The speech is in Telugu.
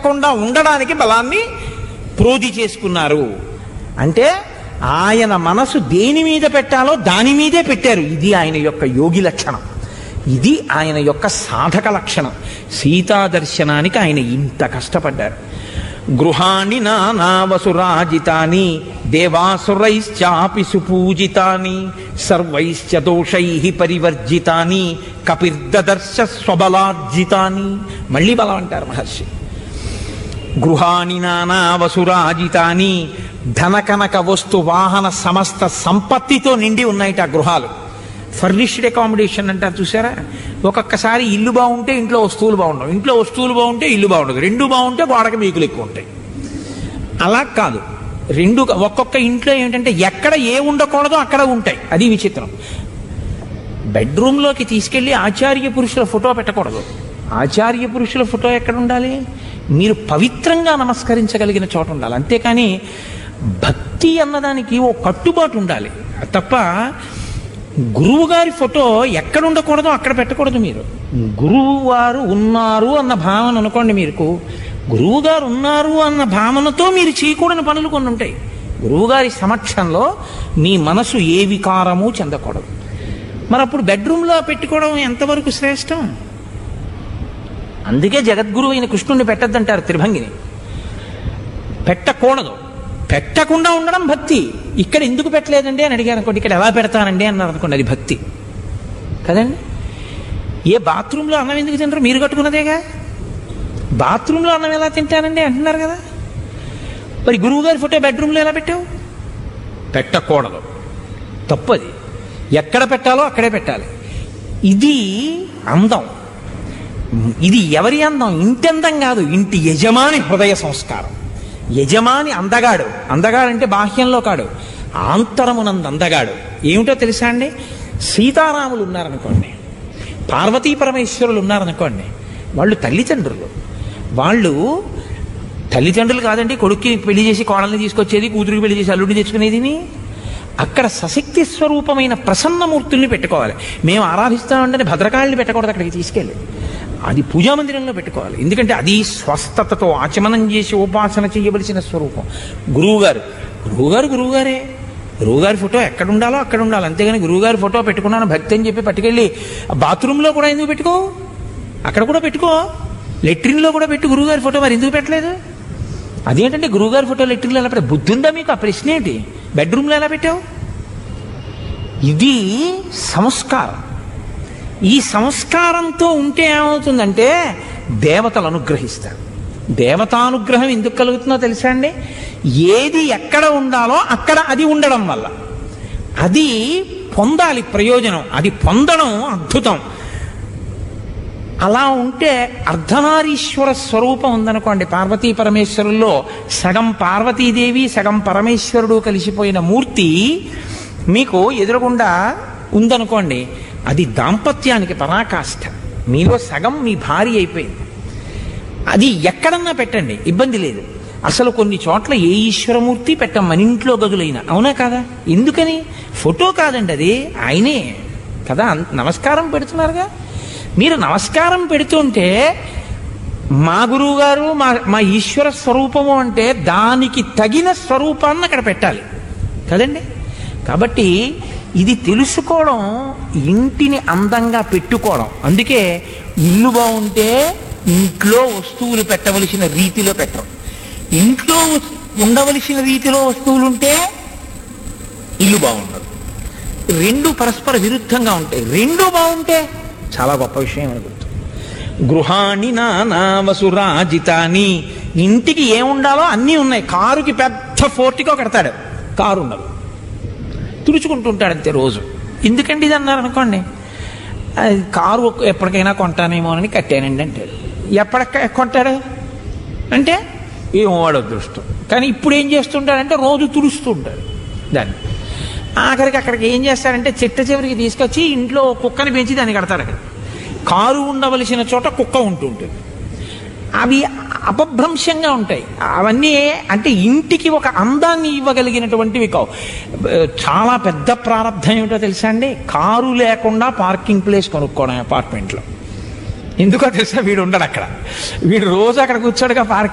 పెట్టకుండా ఉండడానికి బలాన్ని ప్రోధి చేసుకున్నారు అంటే ఆయన మనసు దేని మీద పెట్టాలో దాని మీదే పెట్టారు ఇది ఆయన యొక్క యోగి లక్షణం ఇది ఆయన యొక్క సాధక లక్షణం సీతా దర్శనానికి ఆయన ఇంత కష్టపడ్డారు గృహాణి నానావసురాజితాని దేవాసురైశ్చాపి సుపూజితాని సర్వైశ్చ దోషై పరివర్జితాని కపిర్దదర్శ స్వబలార్జితాని మళ్ళీ బలం అంటారు మహర్షి గృహాణి నానావసురాజితాని ధనకనక వస్తు వాహన సమస్త సంపత్తితో నిండి ఉన్నాయిట ఆ గృహాలు ఫర్నిష్డ్ అకామిడేషన్ అంటారు చూసారా ఒక్కొక్కసారి ఇల్లు బాగుంటే ఇంట్లో వస్తువులు బాగుండవు ఇంట్లో వస్తువులు బాగుంటే ఇల్లు బాగుండదు రెండు బాగుంటే గోడకి మీకులు ఎక్కువ ఉంటాయి అలా కాదు రెండు ఒక్కొక్క ఇంట్లో ఏంటంటే ఎక్కడ ఏ ఉండకూడదో అక్కడ ఉంటాయి అది విచిత్రం బెడ్రూమ్లోకి తీసుకెళ్ళి ఆచార్య పురుషుల ఫోటో పెట్టకూడదు ఆచార్య పురుషుల ఫోటో ఎక్కడ ఉండాలి మీరు పవిత్రంగా నమస్కరించగలిగిన చోట ఉండాలి అంతేకాని భక్తి అన్నదానికి ఓ కట్టుబాటు ఉండాలి తప్ప గురువు గారి ఫోటో ఎక్కడ ఉండకూడదో అక్కడ పెట్టకూడదు మీరు గురువు వారు ఉన్నారు అన్న భావన అనుకోండి మీకు గురువు గారు ఉన్నారు అన్న భావనతో మీరు చేయకూడని పనులు కొన్ని ఉంటాయి గురువుగారి సమక్షంలో మీ మనసు ఏ వికారము చెందకూడదు మరి అప్పుడు బెడ్రూమ్లో పెట్టుకోవడం ఎంతవరకు శ్రేష్టం అందుకే జగద్గురు అయిన కృష్ణుడిని పెట్టద్దంటారు త్రిభంగిని పెట్టకూడదు పెట్టకుండా ఉండడం భక్తి ఇక్కడ ఎందుకు పెట్టలేదండి అని అడిగారు అనుకోండి ఇక్కడ ఎలా పెడతానండి అన్నారు అనుకోండి అది భక్తి కదండి ఏ బాత్రూంలో అన్నం ఎందుకు తింటారు మీరు కట్టుకున్నదేగా బాత్రూంలో అన్నం ఎలా తింటానండి అంటున్నారు కదా మరి గురువుగారి ఫోటో బెడ్రూమ్లో ఎలా పెట్టావు పెట్టకూడదు తప్పది ఎక్కడ పెట్టాలో అక్కడే పెట్టాలి ఇది అందం ఇది ఎవరి అందం ఇంటి అందం కాదు ఇంటి యజమాని హృదయ సంస్కారం యజమాని అందగాడు అందగాడంటే బాహ్యంలో కాడు ఆంతరమునందు అందగాడు ఏమిటో తెలుసా అండి సీతారాములు ఉన్నారనుకోండి పార్వతీ పరమేశ్వరులు ఉన్నారనుకోండి వాళ్ళు తల్లిదండ్రులు వాళ్ళు తల్లిదండ్రులు కాదండి కొడుక్కి పెళ్లి చేసి కోడల్ని తీసుకొచ్చేది కూతురికి పెళ్లి చేసి అల్లుడిని తెచ్చుకునేదిని అక్కడ సశక్తి స్వరూపమైన ప్రసన్నమూర్తుల్ని పెట్టుకోవాలి మేము ఆరాధిస్తామంటే భద్రకాళిని పెట్టకూడదు అక్కడికి తీసుకెళ్ళి అది పూజా మందిరంలో పెట్టుకోవాలి ఎందుకంటే అది స్వస్థతతో ఆచమనం చేసి ఉపాసన చేయవలసిన స్వరూపం గురువుగారు గురువుగారు గురువుగారే గురువుగారి ఫోటో ఎక్కడ ఉండాలో అక్కడ ఉండాలి అంతేగాని గురువుగారి ఫోటో పెట్టుకున్నాను భక్తి అని చెప్పి పట్టుకెళ్ళి బాత్రూంలో కూడా ఎందుకు పెట్టుకో అక్కడ కూడా పెట్టుకో లెట్రిన్లో కూడా పెట్టు గురువుగారి ఫోటో మరి ఎందుకు పెట్టలేదు అదేంటంటే గురువుగారి ఫోటో లెట్రిన్లో ఎలా పెట్టావు బుద్ధి ఉందా మీకు ఆ ప్రశ్న ఏంటి బెడ్రూమ్లో ఎలా పెట్టావు ఇది సంస్కారం ఈ సంస్కారంతో ఉంటే ఏమవుతుందంటే దేవతలు అనుగ్రహిస్తారు దేవతానుగ్రహం ఎందుకు కలుగుతుందో తెలుసా అండి ఏది ఎక్కడ ఉండాలో అక్కడ అది ఉండడం వల్ల అది పొందాలి ప్రయోజనం అది పొందడం అద్భుతం అలా ఉంటే అర్ధనారీశ్వర స్వరూపం ఉందనుకోండి పార్వతీ పరమేశ్వరుల్లో సగం పార్వతీదేవి సగం పరమేశ్వరుడు కలిసిపోయిన మూర్తి మీకు ఎదురుగుండా ఉందనుకోండి అది దాంపత్యానికి పరాకాష్ఠ మీలో సగం మీ భార్య అయిపోయింది అది ఎక్కడన్నా పెట్టండి ఇబ్బంది లేదు అసలు కొన్ని చోట్ల ఏ ఈశ్వరమూర్తి పెట్టం మన ఇంట్లో గదులైనా అవునా కాదా ఎందుకని ఫోటో కాదండి అది ఆయనే కదా అన్- నమస్కారం పెడుతున్నారుగా మీరు నమస్కారం పెడుతుంటే మా గురువు గారు మా మా ఈశ్వర స్వరూపము అంటే దానికి తగిన స్వరూపాన్ని అక్కడ పెట్టాలి కదండి కాబట్టి ఇది తెలుసుకోవడం ఇంటిని అందంగా పెట్టుకోవడం అందుకే ఇల్లు బాగుంటే ఇంట్లో వస్తువులు పెట్టవలసిన రీతిలో పెట్టడం ఇంట్లో ఉండవలసిన రీతిలో వస్తువులు ఉంటే ఇల్లు బాగుండదు రెండు పరస్పర విరుద్ధంగా ఉంటాయి రెండు బాగుంటే చాలా గొప్ప విషయం అని గుర్తు గృహాణి నానావసురాజితాని ఇంటికి ఏముండాలో అన్నీ ఉన్నాయి కారుకి పెద్ద ఫోర్టికో కడతాడు కారు ఉండదు తుడుచుకుంటుంటాడు అంతే రోజు ఎందుకండి ఇది అన్నారు అనుకోండి అది కారు ఒక్క- ఎప్పటికైనా కొంటానేమో అని కట్టానండి అంటాడు ఎప్పటిక కొంటాడు అంటే ఏమో వాడు అదృష్టం కానీ ఇప్పుడు ఏం చేస్తుంటాడంటే రోజు తుడుస్తూ ఉంటాడు దాన్ని ఆఖరికి అక్కడికి ఏం చేస్తాడంటే చిట్ట చివరికి తీసుకొచ్చి ఇంట్లో కుక్కని పెంచి దాన్ని కడతాడు అక్కడ కారు ఉండవలసిన చోట కుక్క ఉంటూ ఉంటుంది అవి అపభ్రంశంగా ఉంటాయి అవన్నీ అంటే ఇంటికి ఒక అందాన్ని ఇవ్వగలిగినటువంటివి కావు చాలా పెద్ద ప్రారంభం ఏమిటో తెలుసా అండి కారు లేకుండా పార్కింగ్ ప్లేస్ కొనుక్కోవడం అపార్ట్మెంట్లో ఎందుకో తెలుసా వీడు ఉండడు అక్కడ వీడు రోజు అక్కడ కూర్చోడుగా పార్కింగ్